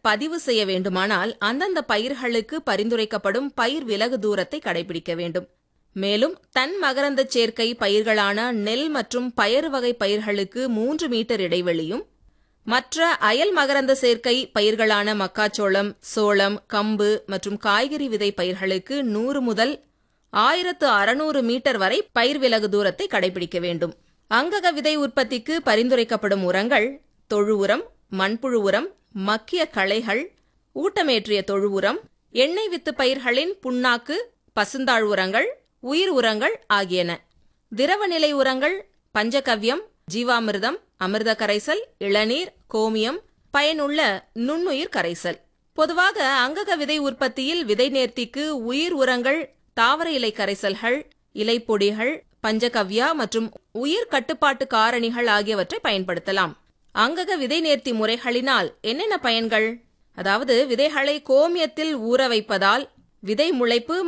பதிவு செய்ய வேண்டுமானால் அந்தந்த பயிர்களுக்கு பரிந்துரைக்கப்படும் பயிர் விலகு தூரத்தை கடைபிடிக்க வேண்டும் மேலும் தன் மகரந்த சேர்க்கை பயிர்களான நெல் மற்றும் பயறு வகை பயிர்களுக்கு மூன்று மீட்டர் இடைவெளியும் மற்ற அயல் மகரந்த சேர்க்கை பயிர்களான மக்காச்சோளம் சோளம் கம்பு மற்றும் காய்கறி விதை பயிர்களுக்கு நூறு முதல் ஆயிரத்து அறுநூறு மீட்டர் வரை பயிர் விலகு தூரத்தை கடைபிடிக்க வேண்டும் அங்கக விதை உற்பத்திக்கு பரிந்துரைக்கப்படும் உரங்கள் தொழு உரம் மண்புழு உரம் மக்கிய களைகள் ஊட்டமேற்றிய தொழு உரம் எண்ணெய் வித்து பயிர்களின் புண்ணாக்கு பசுந்தாழ் உரங்கள் உயிர் உரங்கள் ஆகியன திரவநிலை உரங்கள் பஞ்சகவ்யம் ஜீவாமிர்தம் அமிர்த கரைசல் இளநீர் கோமியம் பயனுள்ள நுண்ணுயிர் கரைசல் பொதுவாக அங்கக விதை உற்பத்தியில் விதை நேர்த்திக்கு உயிர் உரங்கள் தாவர இலை கரைசல்கள் இலைப்பொடிகள் பஞ்சகவ்யா மற்றும் உயிர் கட்டுப்பாட்டு காரணிகள் ஆகியவற்றை பயன்படுத்தலாம் அங்கக விதை நேர்த்தி முறைகளினால் என்னென்ன பயன்கள் அதாவது விதைகளை கோமியத்தில் ஊற வைப்பதால் விதை முளைப்பு